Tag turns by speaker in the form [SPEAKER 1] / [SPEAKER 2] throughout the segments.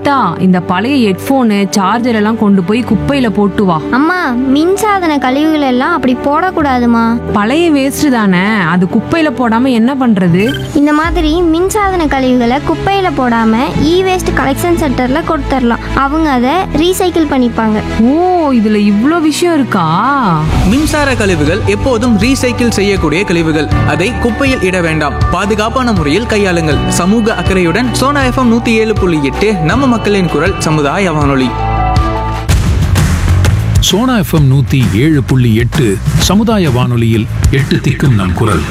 [SPEAKER 1] கீதா இந்த பழைய headphone charger எல்லாம் கொண்டு போய் குப்பையில போட்டு வா
[SPEAKER 2] அம்மா மின்சாதன கழிவுகள் எல்லாம் அப்படி போடக்கூடாதுமா
[SPEAKER 1] பழைய வேஸ்ட் தானே அது குப்பையில போடாம என்ன பண்றது
[SPEAKER 2] இந்த மாதிரி மின்சாதன கழிவுகளை குப்பையில போடாம இ வேஸ்ட் கலெக்ஷன் சென்டர்ல கொடுத்துடலாம் அவங்க அதை ரீசைக்கிள் பண்ணிப்பாங்க
[SPEAKER 1] ஓ இதுல இவ்ளோ விஷயம் இருக்கா
[SPEAKER 3] மின்சார கழிவுகள் எப்போதும் ரீசைக்கிள் செய்யக்கூடிய கழிவுகள் அதை குப்பையில் இட வேண்டாம் பாதுகாப்பான முறையில் கையாளுங்கள் சமூக அக்கறையுடன் சோனா எஃப்எம் நூத்தி ஏழு புள்ளி எட்டு நம்ம மக்களின் குரல் சமுதாய வானொலி
[SPEAKER 4] சோனா எஃப்எம் நூத்தி ஏழு புள்ளி எட்டு சமுதாய வானொலியில் எட்டு திக்கும் நம் குரல்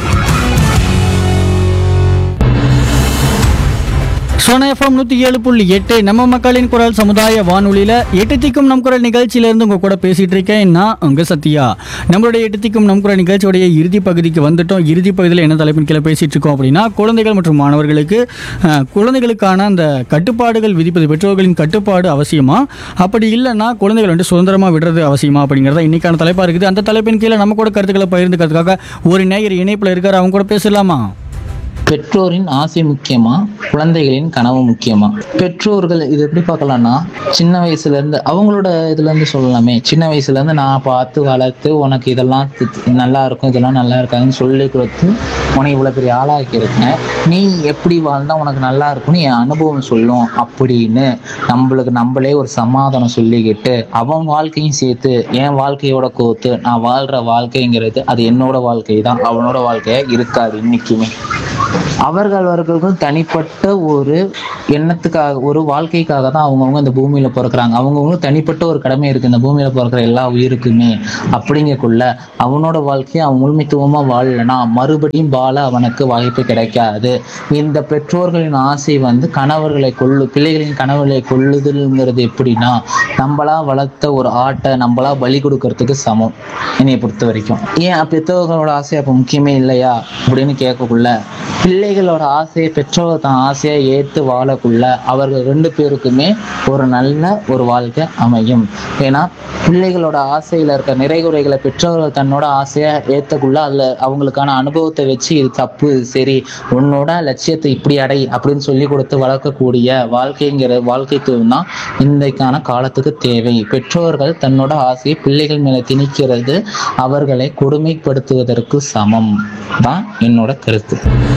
[SPEAKER 5] சோனா எஃப்எம் நூற்றி ஏழு புள்ளி எட்டு நம்ம மக்களின் குரல் சமுதாய வானொலியில் எட்டு திக்கும் நம் குரல் நிகழ்ச்சியிலேருந்து உங்கள் கூட பேசிகிட்டு இருக்கேன் நான் உங்கள் சத்யா நம்மளுடைய எட்டு திக்கும் நம் குரல் நிகழ்ச்சியுடைய இறுதி பகுதிக்கு வந்துட்டோம் இறுதி பகுதியில் என்ன தலைப்பின் கீழே பேசிகிட்டு இருக்கோம் அப்படின்னா குழந்தைகள் மற்றும் மாணவர்களுக்கு அஹ், குழந்தைகளுக்கான அந்த கட்டுப்பாடுகள் விதிப்பது பெற்றோர்களின் கட்டுப்பாடு அவசியமா அப்படி இல்லைன்னா குழந்தைகள் வந்து சுதந்திரமாக விடுறது அவசியமா அப்படிங்கிறத இன்னைக்கான தலைப்பாக இருக்குது அந்த தலைப்பின் கீழே நம்ம கூட கருத்துக்களை பகிர்ந்துக்கிறதுக்காக ஒரு நேயர் இணைப்பில் இருக்கார் அவங்க கூட பேசலாமா
[SPEAKER 6] பெற்றோரின் ஆசை முக்கியமா குழந்தைகளின் கனவு முக்கியமா பெற்றோர்கள் இது எப்படி பார்க்கலாம்னா சின்ன வயசுல இருந்து அவங்களோட இதுல இருந்து சொல்லலாமே சின்ன வயசுல இருந்து நான் பார்த்து வளர்த்து உனக்கு இதெல்லாம் தி- நல்லா இருக்கும் இதெல்லாம் நல்லா இருக்காதுன்னு சொல்லி கொடுத்து உனக்கு இவ்வளவு பெரிய ஆளாக்கி இருக்கேன் நீ எப்படி வாழ்ந்தா உனக்கு நல்லா இருக்கும்னு என் அனுபவம் சொல்லும் அப்படின்னு நம்மளுக்கு நம்மளே ஒரு சமாதானம் சொல்லிக்கிட்டு அவன் வாழ்க்கையும் சேர்த்து என் வாழ்க்கையோட கோத்து நான் வாழ்ற வாழ்க்கைங்கிறது அது என்னோட வாழ்க்கை தான் அவனோட வாழ்க்கையா இருக்காது இன்னைக்குமே அவர்கள் அவர்களுக்கும் தனிப்பட்ட ஒரு எண்ணத்துக்காக ஒரு வாழ்க்கைக்காக தான் அவங்கவுங்க இந்த பூமியில பிறக்குறாங்க அவங்கவுங்களுக்கு தனிப்பட்ட ஒரு கடமை இருக்கு இந்த பூமியில பிறக்கிற எல்லா உயிருக்குமே அப்படிங்கக்குள்ள அவனோட வாழ்க்கையை அவன் முழுமைத்துவமா வாழலனா மறுபடியும் வாழ அவனுக்கு வாய்ப்பு கிடைக்காது இந்த பெற்றோர்களின் ஆசை வந்து கணவர்களை கொள்ளு பிள்ளைகளின் கனவுகளை கொள்ளுதல்ங்கிறது எப்படின்னா நம்மளா வளர்த்த ஒரு ஆட்டை நம்மளா பலி கொடுக்கறதுக்கு சமம் என்னைய பொறுத்த வரைக்கும் ஏன் பெற்றோர்களோட ஆசை அப்போ முக்கியமே இல்லையா அப்படின்னு கேட்கக்குள்ள பிள்ளைகளோட ஆசையை பெற்றோர் தான் ஆசையை ஏற்று வாழக்குள்ள அவர்கள் ரெண்டு பேருக்குமே ஒரு நல்ல ஒரு வாழ்க்கை அமையும் ஏன்னா பிள்ளைகளோட ஆசையில இருக்க நிறைகுறைகளை பெற்றோர்கள் தன்னோட ஆசையை ஏத்தக்குள்ள அதுல அவங்களுக்கான அனுபவத்தை வச்சு இது தப்பு இது சரி உன்னோட லட்சியத்தை இப்படி அடை அப்படின்னு சொல்லி கொடுத்து வளர்க்கக்கூடிய வாழ்க்கைங்கிற வாழ்க்கைத்துவம் தான் இன்றைக்கான காலத்துக்கு தேவை பெற்றோர்கள் தன்னோட ஆசையை பிள்ளைகள் மேல திணிக்கிறது அவர்களை கொடுமைப்படுத்துவதற்கு சமம் தான் என்னோட கருத்து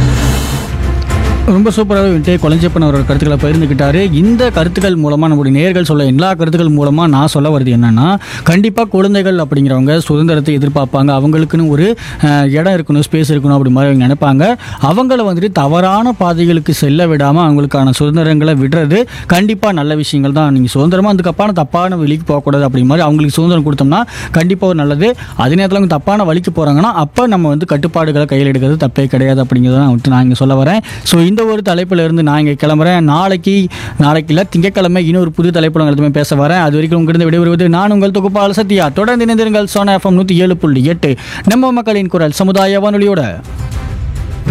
[SPEAKER 5] ரொம்ப சூப்பராகவே வந்துட்டு கொலைஞ்சப்பன் அவரோட கருத்துக்களை பகிர்ந்துக்கிட்டாரு இந்த கருத்துக்கள் மூலமாக நம்முடைய நேர்கள் சொல்ல எல்லா கருத்துக்கள் மூலமாக நான் சொல்ல வருது என்னன்னா கண்டிப்பாக குழந்தைகள் அப்படிங்கிறவங்க சுதந்திரத்தை எதிர்பார்ப்பாங்க அவங்களுக்குன்னு ஒரு அஹ், இடம் இருக்கணும் ஸ்பேஸ் இருக்கணும் அப்படி மாதிரி அவங்க நினைப்பாங்க அவங்கள வந்துட்டு தவறான பாதைகளுக்கு செல்ல விடாமல் அவங்களுக்கான சுதந்திரங்களை விடுறது கண்டிப்பாக நல்ல விஷயங்கள் தான் நீங்கள் சுதந்திரமாக அதுக்கப்பான தப்பான வழிக்கு போகக்கூடாது அப்படி மாதிரி அவங்களுக்கு சுதந்திரம் கொடுத்தோம்னா கண்டிப்பாக ஒரு நல்லது அதே நேரத்தில் அவங்க தப்பான வழிக்கு போகிறாங்கன்னா அப்போ நம்ம வந்து கட்டுப்பாடுகளை கையில் எடுக்கிறது தப்பே கிடையாது அப்படிங்கிறத நான் வந்துட்டு நான் இங்கே சொல்ல வரேன் ஸோ இந்த ஒரு தலைப்பில் இருந்து நான் இங்கே கிளம்புறேன் நாளைக்கு நாளைக்கு இல்லை திங்கட்கிழமை இன்னொரு புது தலைப்புல உங்களுமே பேச வரேன் அது வரைக்கும் உங்களிருந்து விடைபெறுவது நான் உங்கள் தொகுப்பாளர் சத்யா தொடர்ந்து இணைந்திருங்கள் சோனா எஃப்எம் நூற்றி ஏழு புள்ளி எட்டு நம்ம மக்களின் குரல் சமுதாய வானொலியோட